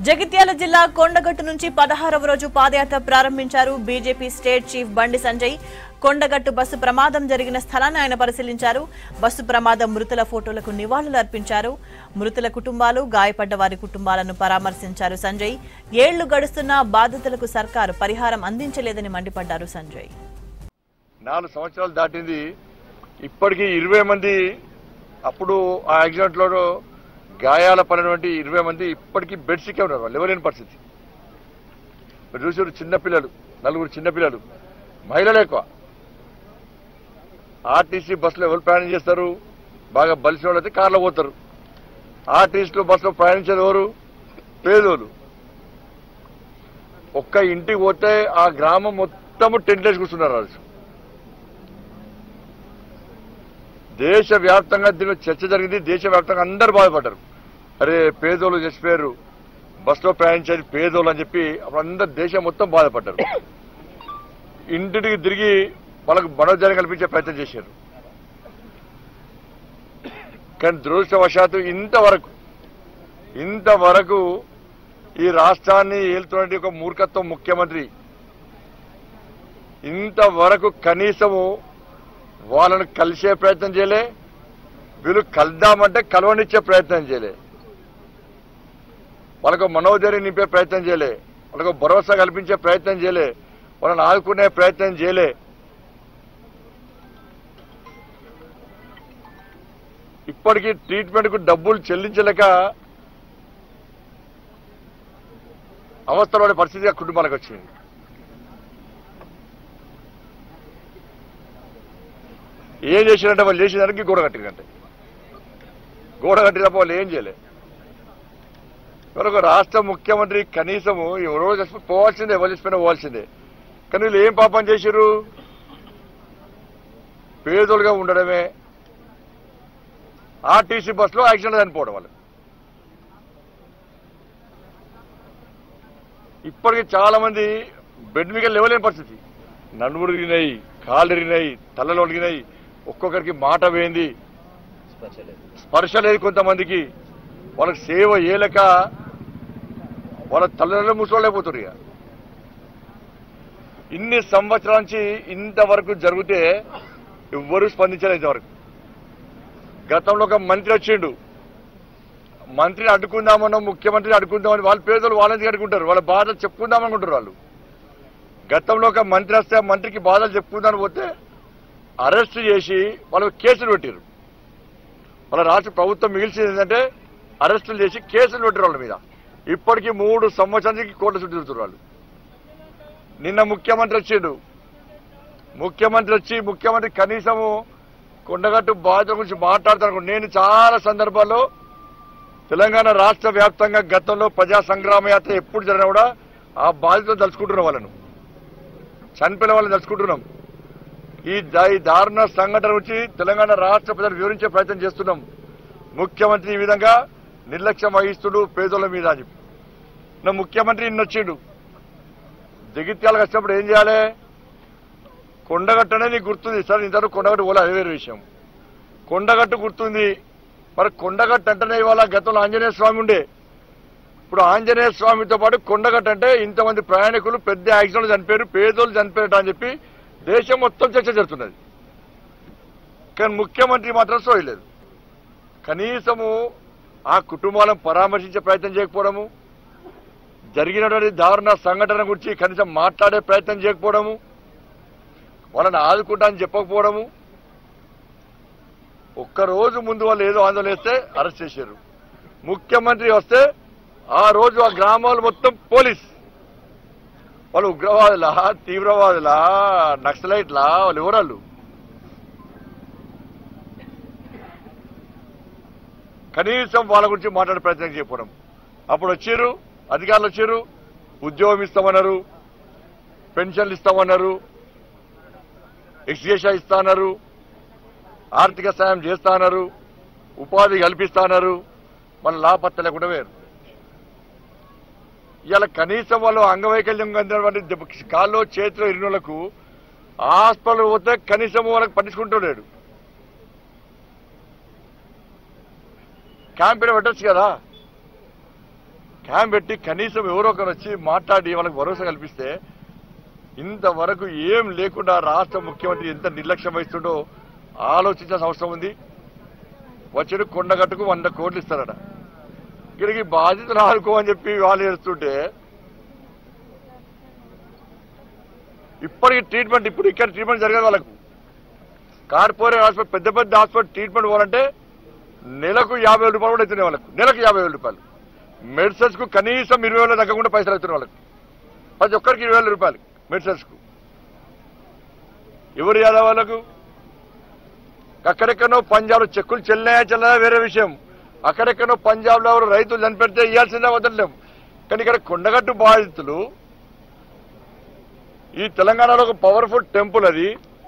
జగిత్యాల జిల్లా కొండగట్టు నుంచి పదహారవ రోజు పాదయాత్ర ప్రారంభించారు బీజేపీ స్టేట్ చీఫ్ బండి సంజయ్ కొండగట్టు బస్సు ప్రమాదం జరిగిన స్థలాన్ని ఆయన పరిశీలించారు బస్సు ప్రమాదం మృతుల ఫోటోలకు నివాళులు అర్పించారు మృతుల కుటుంబాలు గాయపడ్డ వారి కుటుంబాలను పరామర్శించారు సంజయ్ ఏళ్లు గడుస్తున్నా బాధితులకు సర్కారు పరిహారం అందించలేదని మండిపడ్డారు సంజయ్ నాలుగు సంవత్సరాలు దాటింది ఇప్పటికీ ఇరవై మంది అప్పుడు ఆ యాక్సిడెంట్ లో గాయాల పడినటువంటి ఇరవై మంది ఇప్పటికీ బెడ్షీకే ఉన్నారు వాళ్ళు ఎవరైన పరిస్థితి మీరు చూసారు చిన్నపిల్లలు నలుగురు చిన్నపిల్లలు మహిళలు ఎక్కువ ఆర్టీసీ బస్సులో ఎవరు ప్రయాణం చేస్తారు బాగా బలిసిన వాళ్ళు అయితే కార్లో పోతారు ఆర్టీసీలో బస్సులో ప్రయాణించేది ఎవరు పేదోళ్ళు ఒక్క ఇంటికి పోతే ఆ గ్రామం మొత్తము టెంట్ వేసి కూర్చున్నారు వాళ్ళు దేశవ్యాప్తంగా దీని మీద చర్చ జరిగింది దేశవ్యాప్తంగా అందరూ బాధపడ్డారు అరే పేదోళ్ళు చచ్చిపోయారు బస్సులో ప్రయాణించేది పేదోళ్ళు అని చెప్పి అప్పుడు అందరు దేశం మొత్తం బాధపడ్డారు ఇంటికి తిరిగి వాళ్ళకు మనోజాన్ని కల్పించే ప్రయత్నం చేశారు కానీ దురదృష్టవశాత్తు ఇంతవరకు ఇంతవరకు ఈ రాష్ట్రాన్ని ఏలుతున్నటువంటి ఒక మూర్ఖత్వం ముఖ్యమంత్రి ఇంతవరకు కనీసము వాళ్ళను కలిసే ప్రయత్నం చేయలే వీళ్ళు కలుద్దామంటే కలవనిచ్చే ప్రయత్నం చేయలే వాళ్ళకు మనోధైర్యం నింపే ప్రయత్నం చేయలే వాళ్ళకు భరోసా కల్పించే ప్రయత్నం చేయలే వాళ్ళని ఆదుకునే ప్రయత్నం చేయలే ఇప్పటికీ ట్రీట్మెంట్ కు డబ్బులు చెల్లించలేక అవస్థలోని పరిస్థితి ఆ కుటుంబాలకు వచ్చింది ఏం చేసినట్టే వాళ్ళు చేసిన దానికి గోడ కట్టిరంటే గోడ కట్టినప్పుడు వాళ్ళు ఏం చేయలే మరొక రాష్ట్ర ముఖ్యమంత్రి కనీసము ఎవరో చచ్చిపో పోవాల్సిందే ఎవరు చచ్చిపోయినా పోవాల్సిందే కానీ వీళ్ళు ఏం పాపం చేశారు పేదోలుగా ఉండడమే ఆర్టీసీ బస్సులో యాక్సిడెంట్ చనిపోవడం వాళ్ళు ఇప్పటికీ చాలా మంది బెడ్ మీద లేవలేని పరిస్థితి నడుములు ఇరిగినాయి కాళ్ళు ఇరిగినాయి తలలు ఒలిగినాయి ఒక్కొక్కరికి మాట వేయింది స్పర్శ లేదు కొంతమందికి వాళ్ళకి సేవ ఏలక వాళ్ళ తల్లిదండ్రులు ముసలోలేకపోతారు ఇక ఇన్ని సంవత్సరాల నుంచి ఇంతవరకు జరిగితే ఎవ్వరూ స్పందించలేదు ఇంతవరకు గతంలో ఒక మంత్రి వచ్చిండు మంత్రిని అడ్డుకుందామన్నా ముఖ్యమంత్రిని అడ్డుకుందామని వాళ్ళ పేదలు వాళ్ళని అడ్డుకుంటారు వాళ్ళ బాధలు చెప్పుకుందామనుకుంటారు వాళ్ళు గతంలో ఒక మంత్రి వస్తే ఆ మంత్రికి బాధలు చెప్పుకుందామని పోతే అరెస్ట్ చేసి వాళ్ళకి కేసులు పెట్టారు వాళ్ళ రాష్ట్ర ప్రభుత్వం మిగిల్చింది ఏంటంటే అరెస్టులు చేసి కేసులు పెట్టారు వాళ్ళ మీద ఇప్పటికీ మూడు సంవత్సరానికి కోట్ల చుట్టూ తిరుగుతారు వాళ్ళు నిన్న ముఖ్యమంత్రి వచ్చిండు ముఖ్యమంత్రి వచ్చి ముఖ్యమంత్రి కనీసము కొండగట్టు బాధ్యత గురించి మాట్లాడతాను నేను చాలా సందర్భాల్లో తెలంగాణ రాష్ట్ర వ్యాప్తంగా గతంలో ప్రజా సంగ్రామ యాత్ర ఎప్పుడు జరిగినా కూడా ఆ బాధ్యతలు తలుచుకుంటున్నాం వాళ్ళను చనిపోయిన వాళ్ళని తలుచుకుంటున్నాం ఈ దా- ఈ దారుణ సంఘటన గురించి తెలంగాణ రాష్ట్ర ప్రజలు వివరించే ప్రయత్నం చేస్తున్నాం ముఖ్యమంత్రి ఈ విధంగా నిర్లక్ష్యం వహిస్తుడు పేదోళ్ళ మీద అని చెప్పి నా ముఖ్యమంత్రి నిన్న వచ్చిండు జగిత్యాలకు వచ్చినప్పుడు ఏం చేయాలి కొండగట్టు అనేది నీకు గుర్తుంది సార్ ఇంతవరకు కొండగట్టు పోలే అదే వేరే విషయం కొండగట్టు గుర్తుంది మరి కొండగట్టు అంటేనే ఇవాళ గతంలో ఆంజనేయ స్వామి ఉండే ఇప్పుడు ఆంజనేయ స్వామితో పాటు కొండగట్టు అంటే ఇంతమంది ప్రయాణికులు పెద్ద యాక్సిడెంట్ చనిపోయారు పేదోళ్ళు చనిపోయారట అని చెప్పి దేశం మొత్తం చర్చ జరుగుతున్నది కానీ ముఖ్యమంత్రి మాత్రం సోయలేదు కనీసము ఆ కుటుంబాలను పరామర్శించే ప్రయత్నం చేయకపోవడము జరిగినటువంటి దారుణ సంఘటన గురించి కనీసం మాట్లాడే ప్రయత్నం చేయకపోవడము వాళ్ళని ఆదుకుంటా అని చెప్పకపోవడము ఒక్కరోజు ముందు వాళ్ళు ఏదో ఆందోళన చేస్తే అరెస్ట్ చేశారు ముఖ్యమంత్రి వస్తే ఆ రోజు ఆ గ్రామాలు మొత్తం పోలీస్ వాళ్ళు ఉగ్రవాదులా తీవ్రవాదులా నక్సలైట్లా వాళ్ళు ఎవరాళ్ళు కనీసం వాళ్ళ గురించి మాట్లాడే ప్రయత్నం చేయకపోవడం అప్పుడు వచ్చారు అధికారులు వచ్చారు ఉద్యోగం ఇస్తామన్నారు పెన్షన్లు ఇస్తామన్నారు ఎక్స్గ్రేషా ఇస్తాన్నారు ఆర్థిక సాయం చేస్తాన్నారు ఉపాధి కల్పిస్తాన్నారు మన లాపత్త లేకుండా వేరు ఇవాళ కనీసం వాళ్ళు అంగవైకల్యం పొందినటువంటి దెబ్బ- కాల్లో చేతిలో ఇరినోళ్లకు హాస్పిటల్ పోతే కనీసం వాళ్ళకి పట్టించుకుంటున్నాడు క్యాంపెయిన్ పెట్టచ్చు కదా క్యాంప్ పెట్టి కనీసం ఎవరో ఒకరు వచ్చి మాట్లాడి వాళ్ళకి భరోసా కల్పిస్తే ఇంతవరకు ఏం లేకుండా రాష్ట్ర ముఖ్యమంత్రి ఎంత నిర్లక్ష్యం వహిస్తుండో ఆలోచించాల్సిన అవసరం ఉంది వచ్చాడు కొండగట్టుకు వంద కోట్లు ఇస్తారట ఇక్కడికి బాధితులు ఆడుకో అని చెప్పి వాళ్ళు చేస్తుంటే ఇప్పటికి ట్రీట్మెంట్ ఇప్పుడు ఇక్కడ ట్రీట్మెంట్ జరగదు వాళ్ళకు కార్పొరేట్ హాస్పిటల్ పెద్ద పెద్ద హాస్పిటల్ ట్రీట్మెంట్ పోవాలంటే నెలకు యాభై వేల రూపాయలు కూడా అవుతున్నాయి వాళ్ళకు నెలకు యాభై వేల రూపాయలు మెడిసిన్స్ కు కనీసం ఇరవై వేల తగ్గకుండా పైసలు అవుతున్నాయి వాళ్ళకి ప్రతి ఒక్కరికి ఇరవై వేల రూపాయలు మెడిసిన్స్ కు ఎవరు యాదవ్ వాళ్ళకు అక్కడెక్కడో పంజాబ్ చెక్కులు చెల్లాయా చెల్లదా వేరే విషయం అక్కడెక్కడో పంజాబ్ లో ఎవరు రైతులు చనిపెడితే ఇవ్వాల్సిందే వదలలేం కానీ ఇక్కడ కొండగట్టు బాధితులు ఈ తెలంగాణలో ఒక పవర్ఫుల్ టెంపుల్ అది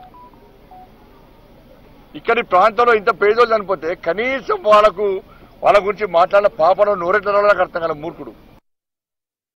ఇక్కడి ప్రాంతంలో ఇంత పేదోళ్ళు చనిపోతే కనీసం వాళ్ళకు వాళ్ళ గురించి మాట్లాడిన పాపను నోరెట్ల వాళ్ళకి అర్థం కాల మూర్ఖుడు